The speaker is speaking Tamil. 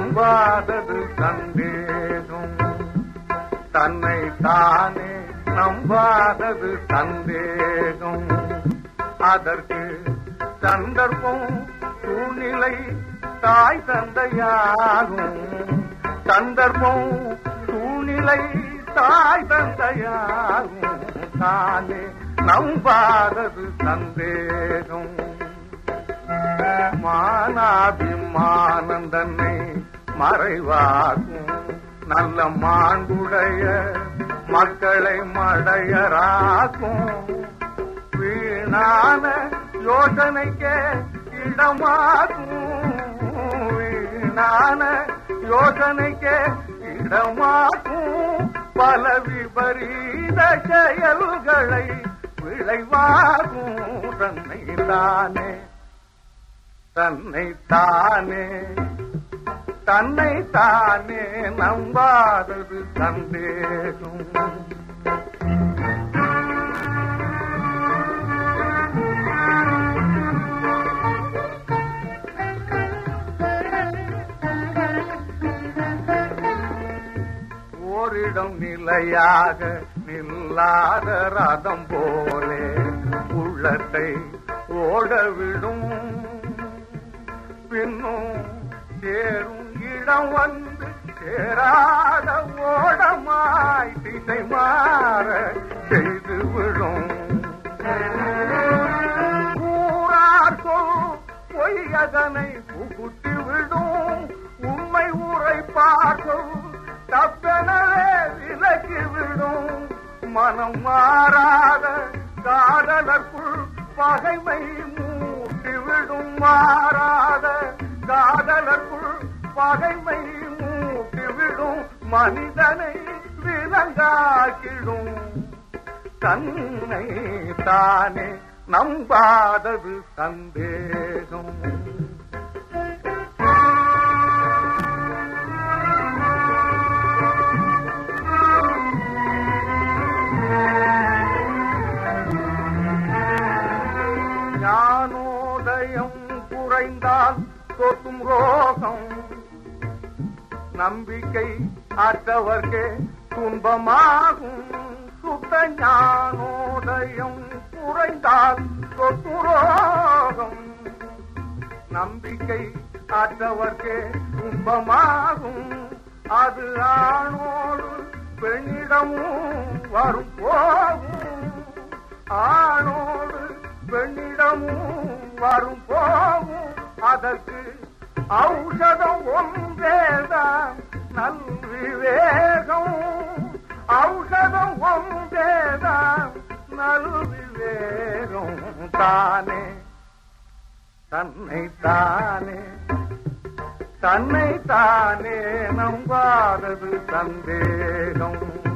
நம்பாதது சந்தேகம் தன்னை தானே நம்பாதது சந்தேகம் அதற்கு சந்தர்ப்பம் சூழ்நிலை தாய் தந்தையாகும் சந்தர்ப்பம் சூழ்நிலை தாய் தந்தையாகும் தானே நம்பாதது சந்தேகம் மானாபிமானம் தன்னை மறைவாகும் நல்ல மாண்புடைய மக்களை மடையராக்கும் வீணான யோசனைக்கே இடமாக்கும் வீணான யோசனைக்கே இடமாக்கும் பல விபரீத செயல்களை விளைவாகும் தன்னை தானே தன்னை தானே தன்னை தானே நம்பாதது சந்தேகம் ஓரிடம் நிலையாக நில்லாத ரதம் போலே உள்ளத்தை ஓடவிடும் பின்னும் சேரும் இடம் வந்து சேராத ஓடமாய் திசை மாற செய்து விடும் கூறார் சொல் பொய்யதனை புகுத்தி விடும் உண்மை உரைப்பார் சொல் தப்பெனவே விலக்கி விடும் மனம் மாறாத காதலர்க்குள் பகைமை மூட்டிவிடும் மாறாத காதலர்க்குள் பகைமை மூட்டிவிடும் மனிதனை விலங்காக்கிடும் தன்னை தானே நம்பாதது சந்தேகம் ஞானோதயம் குறைந்தால் சொத்தும் ரோகம் நம்பிக்கை அற்றவர்க்கே துன்பமாகும் சுத்த ஞானோதயம் குறைந்தால் சொத்து ரோகம் நம்பிக்கை அற்றவர்க்கே துன்பமாகும் அது ஆணோடு பெண்ணிடமும் வரும் போகும் ஆணோடு பெண்ணிடமும் வரும் போகும் அதற்கு ஔஷதம் ஒன்றேதான் நல் விவேகம் ஔஷதம் ஒன்றேதான் நல் விவேகம் தானே தன்னை தானே தன்னை தானே நம்பாதது சந்தேகம்